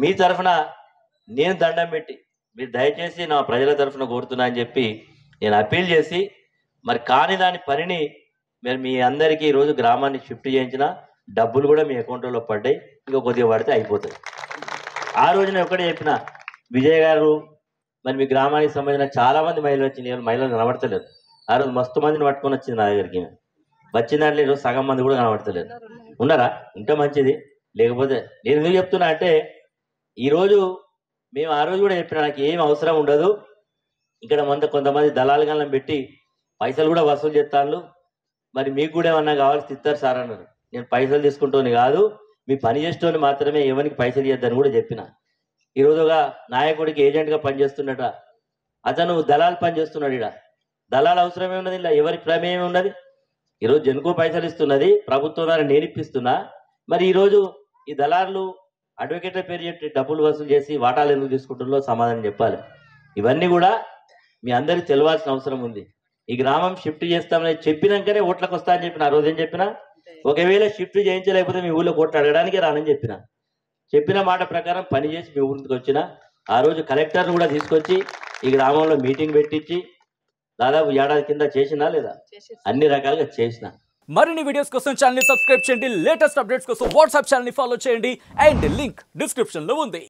మీ తరఫున నేను దండం పెట్టి మీరు దయచేసి నా ప్రజల తరఫున కోరుతున్నా అని చెప్పి నేను అప్పీల్ చేసి మరి కాని దాని పనిని మరి మీ అందరికీ ఈరోజు గ్రామాన్ని షిఫ్ట్ చేయించిన డబ్బులు కూడా మీ అకౌంట్లో పడ్డాయి ఇంకా కొద్దిగా పడితే అయిపోతుంది ఆ రోజు నేను ఒకటే చెప్పిన విజయ్ గారు మరి మీ గ్రామానికి సంబంధించిన చాలా మంది మహిళలు వచ్చింది ఎవరు మహిళలు కనబడతలేరు ఆ రోజు మస్తు మందిని పట్టుకొని వచ్చింది నా దగ్గరికి వచ్చిన దాంట్లో ఈరోజు సగం మంది కూడా కనబడతలేరు ఉన్నారా ఇంకా మంచిది లేకపోతే నేను ఎందుకు చెప్తున్నా అంటే ఈరోజు మేము ఆ రోజు కూడా చెప్పిన నాకు ఏం అవసరం ఉండదు ఇక్కడ మంద కొంతమంది దళాలుగాలను పెట్టి పైసలు కూడా వసూలు చేస్తాను మరి మీకు కూడా ఏమన్నా కావాల్సి ఇస్తారు సార్ అన్నారు నేను పైసలు తీసుకుంటోని కాదు మీ పని చేసేటోని మాత్రమే ఎవరికి పైసలు ఇద్దని కూడా చెప్పిన ఈరోజుగా నాయకుడికి ఏజెంట్గా పనిచేస్తున్నట అతను దళాలు పనిచేస్తున్నాడు ఇక్కడ దళాలు అవసరమే ఉన్నది ఇలా ఎవరి ప్రమేయం ఉన్నది ఈరోజు జనుకో పైసలు ఇస్తున్నది ప్రభుత్వం ద్వారా నేను ఇప్పిస్తున్నా మరి ఈరోజు ఈ దళారులు అడ్వకేట్ల పేరు చెప్పి డబ్బులు వసూలు చేసి వాటాలు ఎందుకు తీసుకుంటున్నారో సమాధానం చెప్పాలి ఇవన్నీ కూడా మీ అందరికి తెలవాల్సిన అవసరం ఉంది ఈ గ్రామం షిఫ్ట్ చేస్తామని చెప్పినాకనే ఓట్లకు వస్తా అని చెప్పిన ఆ రోజు ఏం చెప్పిన ఒకవేళ షిఫ్ట్ చేయించలేకపోతే మీ ఊళ్ళో ఓట్లు అడగడానికి రానని చెప్పిన చెప్పిన మాట ప్రకారం పని చేసి మీ ఊరికి వచ్చిన ఆ రోజు కలెక్టర్ను కూడా తీసుకొచ్చి ఈ గ్రామంలో మీటింగ్ పెట్టించి దాదాపు ఏడాది కింద చేసినా లేదా అన్ని రకాలుగా చేసిన మరిన్ని వీడియోస్ కోసం ఛానల్ సబ్స్క్రైబ్ చేయండి లేటెస్ట్ అప్డేట్స్ కోసం వాట్సాప్ ఛానల్ ఫాలో చేయండి అండ్ లింక్ డిస్క్రిప్షన్ లో ఉంది